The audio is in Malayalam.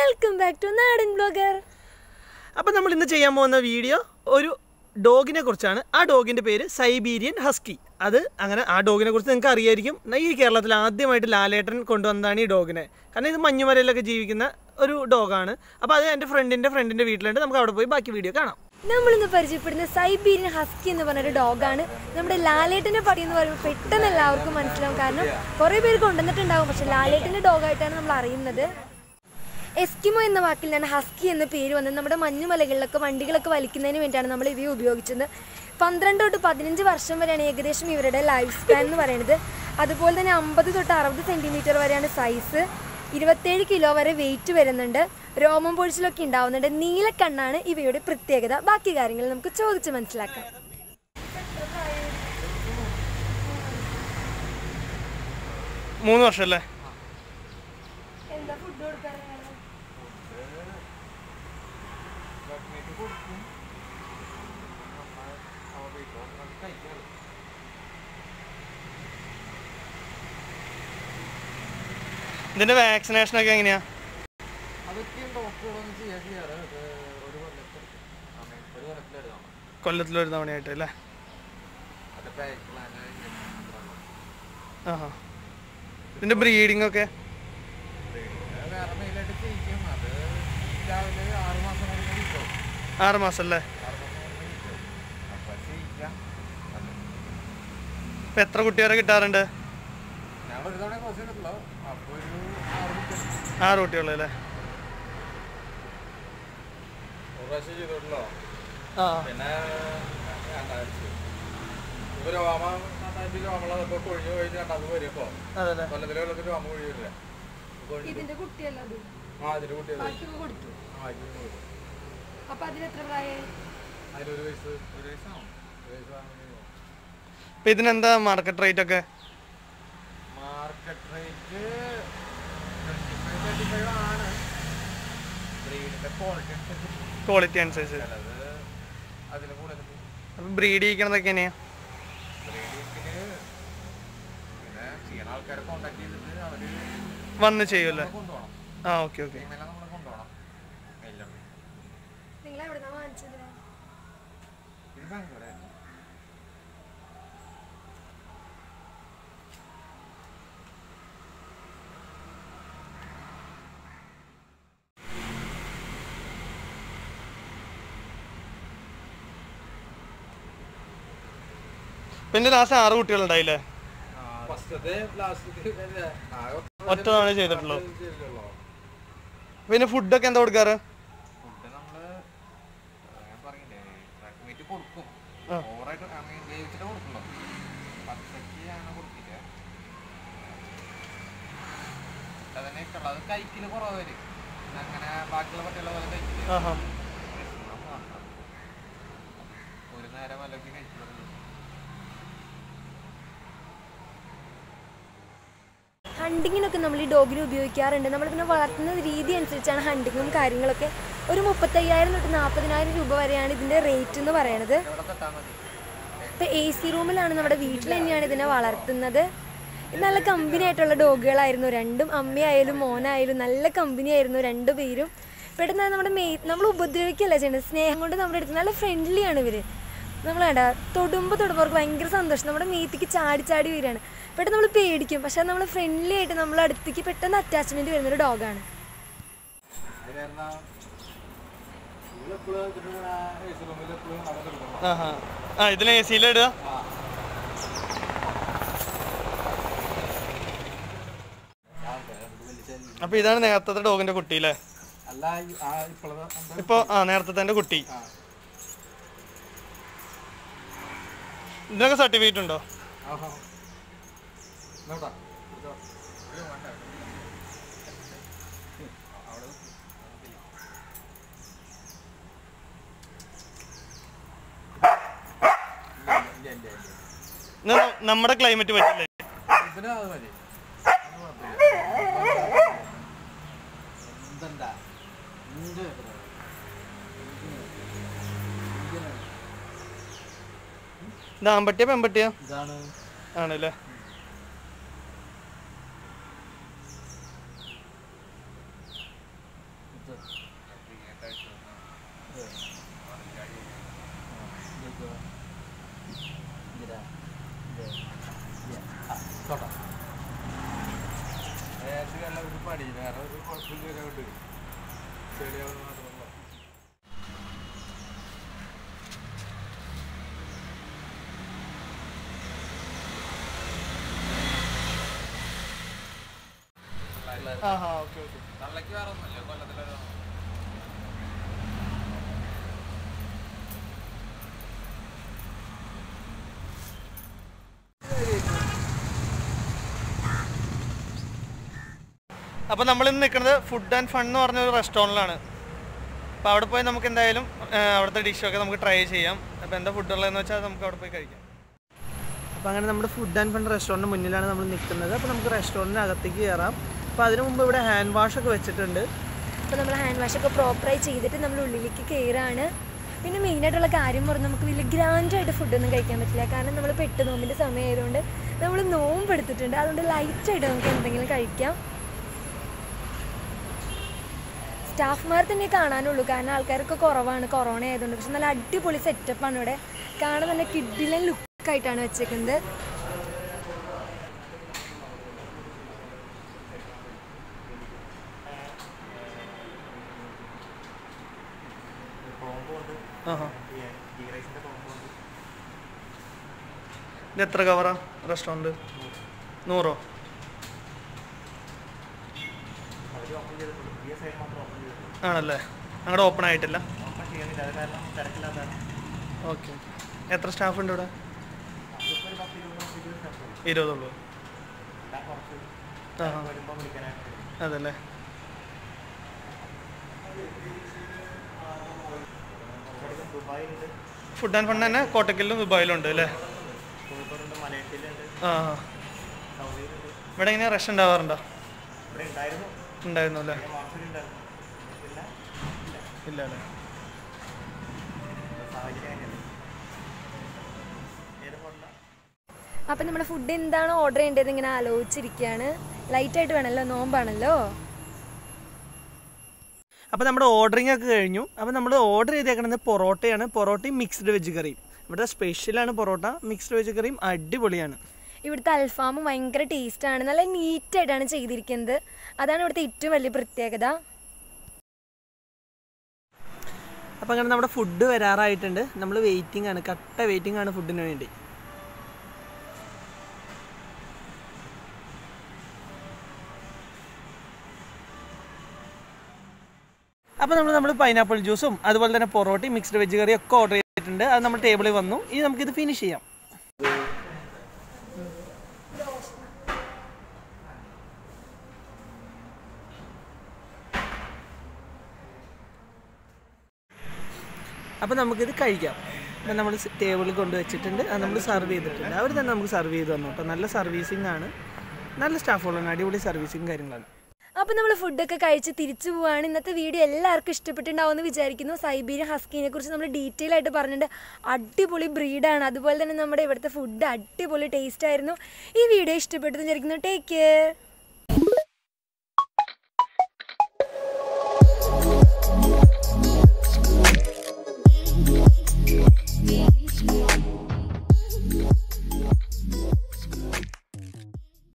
Welcome back to Naadan blogger അപ്പം നമ്മൾ ഇന്ന് ചെയ്യാൻ പോകുന്ന വീഡിയോ ഒരു ഡോഗിനെ കുറിച്ചാണ് ആ ഡോഗിൻ്റെ പേര് സൈബീരിയൻ ഹസ്കി അത് അങ്ങനെ ആ ഡോഗിനെ കുറിച്ച് നിങ്ങൾക്ക് അറിയായിരിക്കും ന- ഈ കേരളത്തിൽ ആദ്യമായിട്ട് ലാലേട്ടൻ കൊണ്ടുവന്നതാണ് ഈ ഡോഗിനെ കാരണം ഇത് മഞ്ഞുമലയിലൊക്കെ ജീവിക്കുന്ന ഒരു ഡോഗാണ് അപ്പോൾ അത് എൻ്റെ ഫ്രണ്ടിൻ്റെ ഫ്രണ്ടിൻ്റെ വീട്ടിലുണ്ട് നമുക്ക് അവിടെ പോയി ബാക്കി വീഡിയോ കാണാം നമ്മളിന്ന് പരിചയപ്പെടുന്ന സൈബീരിയൻ ഹസ്കി എന്ന് പറഞ്ഞൊരു ഡോഗാണ് നമ്മുടെ ലാലേട്ടന്റെ പടി എന്ന് പറയുമ്പോൾ പെട്ടെന്ന് എല്ലാവർക്കും മനസ്സിലാവും കാരണം കുറേ പേര് കൊണ്ടുവന്നിട്ടുണ്ടാവും പക്ഷെ ലാലേട്ടന്റെ ഡോഗായിട്ടാണ് നമ്മൾ അറിയുന്നത് എസ്കിമോ എന്ന വാക്കിൽ നിന്നാണ് ഹസ്കി എന്ന പേര് വന്നത് നമ്മുടെ മഞ്ഞുമലകളിലൊക്കെ വണ്ടികളൊക്കെ വലിക്കുന്നതിന് വേണ്ടിയാണ് നമ്മൾ ഇവയെ ഉപയോഗിച്ചത് പന്ത്രണ്ട് തൊട്ട് പതിനഞ്ച് വർഷം വരെയാണ് ഏകദേശം ഇവരുടെ ലൈഫ് സ്പാൻ എന്ന് പറയുന്നത് അതുപോലെ തന്നെ അമ്പത് തൊട്ട് അറുപത് സെൻറ്റിമീറ്റർ വരെയാണ് സൈസ് ഇരുപത്തേഴ് കിലോ വരെ വെയിറ്റ് വരുന്നുണ്ട് രോമം പൊഴിച്ചിലൊക്കെ ഉണ്ടാവുന്നുണ്ട് നീലക്കണ്ണാണ് ഇവയുടെ പ്രത്യേകത ബാക്കി കാര്യങ്ങൾ നമുക്ക് ചോദിച്ച് മനസ്സിലാക്കാം മൂന്ന് വർഷമല്ലേ എന്താ ഫുഡ് കൊടുക്കാറ് ഇതിൻ്റെ വാക്സിനേഷനൊക്കെ എങ്ങനെയാ അതൊക്കെ ഡോക്ടറോടൊന്ന് ചെയ്യാൻ ചെയ്യാറ് അത് ഒരു കൊല്ലത്തിൽ സമയം ഒരു കൊല്ലത്തിലെഴുതണം കൊല്ലത്തിലൊരു തവണയായിട്ട് അല്ലേ അത് പാക്ക് പ്ലാൻ ആഹാ ഇതിൻ്റെ ബ്രീഡിംഗ് ഒക്കെ വേറെ മെയിലായിട്ട് ചെയ്യിക്കും അത് രാവിലെ ആറ് മാസം കൊണ്ട് കിട്ടും ആറ് മാസം അല്ലേ ആറ് മാസം കൊണ്ട് കിട്ടും അപ്പം ചെയ്യിക്കാം അത് ഇപ്പം എത്ര കുട്ടികളെ കിട്ടാറുണ്ട് ഞാൻ ഒരു തവണ കോഴ്സ് ചെയ്തിട്ടുള്ളൂ അപ്പോൾ ഒരു ആറ് കുട്ടി ആറ് കുട്ടികളല്ലേ ഒരു പ്രാവശ്യം ചെയ്തിട്ടുള്ളൂ ആ പിന്നെ രണ്ടാഴ്ച ഇപ്പോൾ രോമ നന്നായിട്ട് രോമുള്ളതൊക്കെ കൊഴിഞ്ഞു കഴിഞ്ഞ് രണ്ടാമത് വരും ഇപ്പോൾ അതല്ലേ കൊല്ലത്തിലെ കൊല്ലത്തിൽ രോമ കൊഴിയില്ല ഇതിന്റെ കുട്ടിയല്ല അത് ആ അതിന് കുട്ടിയത് ബാക്കിയൊക്കെ കൊടുത്തു ആ ഇതിന് കൊടുക്കും അപ്പൊ അതിനെത്ര പ്രായമായി അതിലൊരു വയസ്സ് ഒരു വയസ്സാവും ഒരു വയസ്സാകുമ്പോൾ ഇപ്പം ഇതിനെന്താ മാർക്കറ്റ് റേറ്റ് ഒക്കെ മാർക്കറ്റ് റേറ്റ് ട്വൻറ്റി ഫൈവ് ആണ് ബ്രീഡിൻ്റെ ക്വാളിറ്റി അനുസരിച്ച് ക്വാളിറ്റി അനുസരിച്ച് ചിലത് അതിന് കൂടുതൽ അപ്പം ബ്രീഡ് ചെയ്യിക്കണതൊക്കെ എങ്ങനെയാ ബ്രീഡിങ്ങിന് പിന്നെ ചെയ്യണ ആൾക്കാരെ കോണ്ടാക്ട് ചെയ്തിട്ട് അവർ വന്ന് ചെയ്യുമല്ലേ കൊണ്ടുപോകണം ആ ഓക്കെ ഓക്കെ ഫീമെയിലെ നമ്മൾ കൊണ്ടുപോകണം എല്ലാം നിങ്ങൾ എവിടെന്നാ വാങ്ങിച്ചത് ഇത് ബാംഗ്ലൂരായിരുന്നു പിന്നെ ലാസ്റ്റ് ആറ് കുട്ടികളുണ്ടായില്ലേ ഫസ്റ്റത്തെ ലാസ്റ്റ് ഒറ്റ തവണ ചെയ്തിട്ടുള്ളൂ ചെയ്തിട്ടുള്ളൂ പിന്നെ ഫുഡൊക്കെ എന്താ കൊടുക്കാറ് ഫുഡ് നമ്മള് ഞാൻ പറയില്ലേ മീറ്റ് കൊടുക്കും ആ. ഓവറായിട്ട് വേവിച്ചിട്ട് കൊടുക്കുള്ളൂ പച്ചക്ക് അങ്ങനെ കൊടുക്കില്ല അതന്നെ ഇഷ്ടമുള്ളൂ അത് കഴിക്കല് കുറവ് വരും അങ്ങനെ ബാക്കിയുള്ള പട്ടികളെ പോലെ കഴിക്കില്ല ആഹാ ഭക്ഷണം മാത്രം. ഒരു നേരം അല്ലെങ്കിൽ കഴിക്കുള്ളൂ ഹണ്ടിങ്ങിനൊക്കെ നമ്മൾ ഈ ഡോഗിനെ ഉപയോഗിക്കാറുണ്ട് നമ്മൾ പിന്നെ വളർത്തുന്ന രീതി അനുസരിച്ചാണ് ഹണ്ടിങ്ങും കാര്യങ്ങളൊക്കെ ഒരു മുപ്പത്തയ്യായിരം തൊട്ട് നാൽപ്പതിനായിരം രൂപ വരെയാണ് ഇതിൻ്റെ റേറ്റ് എന്ന് പറയുന്നത് ഇവിടെ തൊട്ടാൽ മതി ഇപ്പോൾ എ സി റൂമിലാണ് നമ്മുടെ വീട്ടിൽ തന്നെയാണ് ഇതിനെ വളർത്തുന്നത് ഇത് നല്ല കമ്പനി ആയിട്ടുള്ള ഡോഗുകളായിരുന്നു രണ്ടും അമ്മയായാലും മോനായാലും നല്ല കമ്പനി ആയിരുന്നു രണ്ടു പേരും പെട്ടെന്ന് നമ്മുടെ മെയ് നമ്മൾ ഉപദ്രവിക്കല്ല ചെയ്യുന്നത് സ്നേഹം കൊണ്ട് നമ്മുടെ അടുത്ത് നല്ല ഫ്രണ്ട്ലിയാണ് ഇവർ നമ്മൾ വേണ്ട തൊടുമ്പോൾ തൊടുമ്പോൾ അവർക്ക് ഭയങ്കര സന്തോഷം നമ്മുടെ മേത്തേക്ക് ചാടി ചാടി വരികയാണ് പെട്ടെന്ന് നമ്മൾ പേടിക്കും പക്ഷെ നമ്മൾ ഫ്രണ്ട്ലി ആയിട്ട് നമ്മൾ അടുത്തേക്ക് പെട്ടെന്ന് അറ്റാച്ച്മെൻറ്റ് വരുന്നൊരു ഡോഗാണ് അത് കാരണം ഇവളെപ്പോഴും ഇതിൻ്റെ കൂടെ ഏസി റൂമിൽ എപ്പോഴും അവിടെ കിടക്കണം ആഹാ ആ ഇതിന് എ സിയിലിടുക അപ്പൊ ഇതാണ് നേരത്തെ ഡോഗിന്റെ കുട്ടി അല്ലേ അല്ല ഈ- ആ ഇപ്പോഴത്തെ എന്താ ഇപ്പൊ ആ നേരത്തെ കുട്ടി ആ ഇതിനൊക്കെ സർട്ടിഫിക്കറ്റ് ഉണ്ടോ ആഹാ. നോട്ടാ. ഇതോ. ഇത് വേണ്ട. അവിടെ ഇല്ല, ഇല്ല, ഇല്ല. ഇത് ന- നമ്മുടെ ക്ലൈമറ്റ് പറ്റില്ലേ ഇതിന് അത് മതി. അത് കുഴപ്പമില്ല. എന്തെണ്ടാ? എന്ത് ഇത്ര? ഇത് ആമ്പട്ടിയാ പെമ്പട്ടിയാ ഇതാണ് ആണല്ലേ പിള്ളേർ ആ ഹാ ഓക്കെ ഓക്കെ തള്ളക്ക് വേറെ ഒന്നുമില്ല കൊല്ലത്തിലൊരു അപ്പോൾ നമ്മൾ ഇന്ന് നിൽക്കുന്നത് ഫുഡ് ആൻഡ് ഫൺ എന്ന് പറഞ്ഞ ഒരു റെസ്റ്റോറൻറ്റിലാണ് അപ്പോൾ അവിടെ പോയി നമുക്ക് എന്തായാലും ആ, അവിടുത്തെ ഡിഷൊക്കെ നമുക്ക് ട്രൈ ചെയ്യാം അപ്പോൾ എന്താ ഫുഡ് ഉള്ളതെന്ന് വെച്ചാൽ നമുക്ക് അവിടെ പോയി കഴിക്കാം അപ്പോൾ അങ്ങനെ നമ്മുടെ ഫുഡ് ആൻഡ് ഫൺ റെസ്റ്റോറൻറ്റ് മുന്നിലാണ് നമ്മൾ നിൽക്കുന്നത് അപ്പോൾ നമുക്ക് റെസ്റ്റോറൻറ്റിന് അകത്തേക്ക് കയറാം അപ്പോൾ അതിന് മുമ്പ് ഇവിടെ ഹാൻഡ് വാഷ് ഒക്കെ വെച്ചിട്ടുണ്ട് അപ്പോൾ നമ്മൾ ഹാൻഡ് വാഷൊക്കെ പ്രോപ്പറായി ചെയ്തിട്ട് നമ്മൾ ഉള്ളിലേക്ക് കയറാണ് പിന്നെ മെയിനായിട്ടുള്ള കാര്യം പറഞ്ഞാൽ നമുക്ക് വലിയ ഗ്രാൻഡായിട്ട് ഫുഡൊന്നും കഴിക്കാൻ പറ്റില്ല കാരണം നമ്മൾ പെട്ട് നോമ്പിൻ്റെ സമയമായതുകൊണ്ട് നമ്മൾ നോമ്പ് എടുത്തിട്ടുണ്ട് അതുകൊണ്ട് ലൈറ്റായിട്ട് നമുക്ക് എന്തെങ്കിലും കഴിക്കാം സ്റ്റാഫ്മാർ തന്നെ കാണാനുള്ളൂ കാരണം ആൾക്കാരൊക്കെ കുറവാണ് കൊറോണ ആയതുകൊണ്ട് പക്ഷെ നല്ല അടിപൊളി സെറ്റപ്പാണ് ഇവിടെ കാണാൻ നല്ല കിഡിലൻ ലുക്കായിട്ടാണ് വെച്ചേക്കുന്നത് ആഹാ ഇത് എത്ര കവറാ റെസ്റ്റോറൻറ്റ് നൂറോ ആണല്ലേ അങ്ങോട്ട് ഓപ്പൺ ആയിട്ടില്ല ഓക്കെ എത്ര സ്റ്റാഫ് ഉണ്ട് ഇവിടെ ഇരുപതുള്ളൂ ആ അതല്ലേ ഫുഡ് ആൻഡ് ഫണ്ട് തന്നെ കോട്ടക്കലിലും ദുബായിലും ഉണ്ട് അല്ലേ ആ ആ. ഇവിടെ എങ്ങനെയാ റഷ് ഉണ്ടാവാറുണ്ടോ ഉണ്ടായിരുന്നു അല്ലേ ഇല്ല അല്ലേ അപ്പം നമ്മുടെ ഫുഡ് എന്താണ് ഓർഡർ ചെയ്യേണ്ടത് ഇങ്ങനെ ആലോചിച്ചിരിക്കുകയാണ് ലൈറ്റായിട്ട് വേണമല്ലോ നോമ്പാണല്ലോ അപ്പോൾ നമ്മുടെ ഓർഡറിംഗ് ഒക്കെ കഴിഞ്ഞു അപ്പോൾ നമ്മൾ ഓർഡർ ചെയ്തേക്കുന്നത് പൊറോട്ടയാണ് പൊറോട്ടയും മിക്സ്ഡ് വെജ് കറിയും ഇവിടെ സ്പെഷ്യലാണ് പൊറോട്ട മിക്സ്ഡ് വെജ് കറിയും അടിപൊളിയാണ് ഇവിടുത്തെ അൽഫാമും ഭയങ്കര ടേസ്റ്റാണ് നല്ല നീറ്റായിട്ടാണ് ചെയ്തിരിക്കുന്നത് അതാണ് ഇവിടുത്തെ ഏറ്റവും വലിയ പ്രത്യേകത അപ്പോൾ അങ്ങനെ നമ്മുടെ ഫുഡ് വരാറായിട്ടുണ്ട് നമ്മൾ വെയിറ്റിംഗ് ആണ് കട്ട വെയിറ്റിംഗ് ആണ് ഫുഡിന് വേണ്ടി അപ്പോൾ നമ്മൾ നമ്മൾ പൈനാപ്പിൾ ജ്യൂസും അതുപോലെ തന്നെ പൊറോട്ടയും മിക്സ്ഡ് വെജ് കറിയും ഒക്കെ ഓർഡർ ചെയ്തിട്ടുണ്ട് അത് നമ്മൾ ടേബിളിൽ വന്നു ഇനി നമുക്കിത് ഫിനിഷ് ചെയ്യാം അപ്പോൾ നമുക്കിത് കഴിക്കാം അപ്പം നമ്മൾ ടേബിളിൽ കൊണ്ടുവച്ചിട്ടുണ്ട് അത് നമ്മൾ സെർവ് ചെയ്തിട്ടുണ്ട് അവർ തന്നെ നമുക്ക് സെർവ് ചെയ്ത് തന്നു കേട്ടോ നല്ല സർവീസിംഗ് ആണ് നല്ല സ്റ്റാഫുകളാണ് അടിപൊളി സർവീസിങ് കാര്യങ്ങളാണ് അപ്പം നമ്മൾ ഫുഡൊക്കെ കഴിച്ച് തിരിച്ചു പോവാണ് ഇന്നത്തെ വീഡിയോ എല്ലാവർക്കും ഇഷ്ടപ്പെട്ടിട്ടുണ്ടാവുമെന്ന് വിചാരിക്കുന്നു സൈബീരിയൻ ഹസ്കിനെ കുറിച്ച് നമ്മൾ ഡീറ്റെയിൽ ആയിട്ട് പറഞ്ഞിട്ടുണ്ട് അടിപൊളി ബ്രീഡാണ് അതുപോലെ തന്നെ നമ്മുടെ ഇവിടുത്തെ ഫുഡ് അടിപൊളി ടേസ്റ്റ് ആയിരുന്നു ഈ വീഡിയോ ഇഷ്ടപ്പെട്ടെന്ന് വിചാരിക്കുന്നു ടേക്ക് കെയർ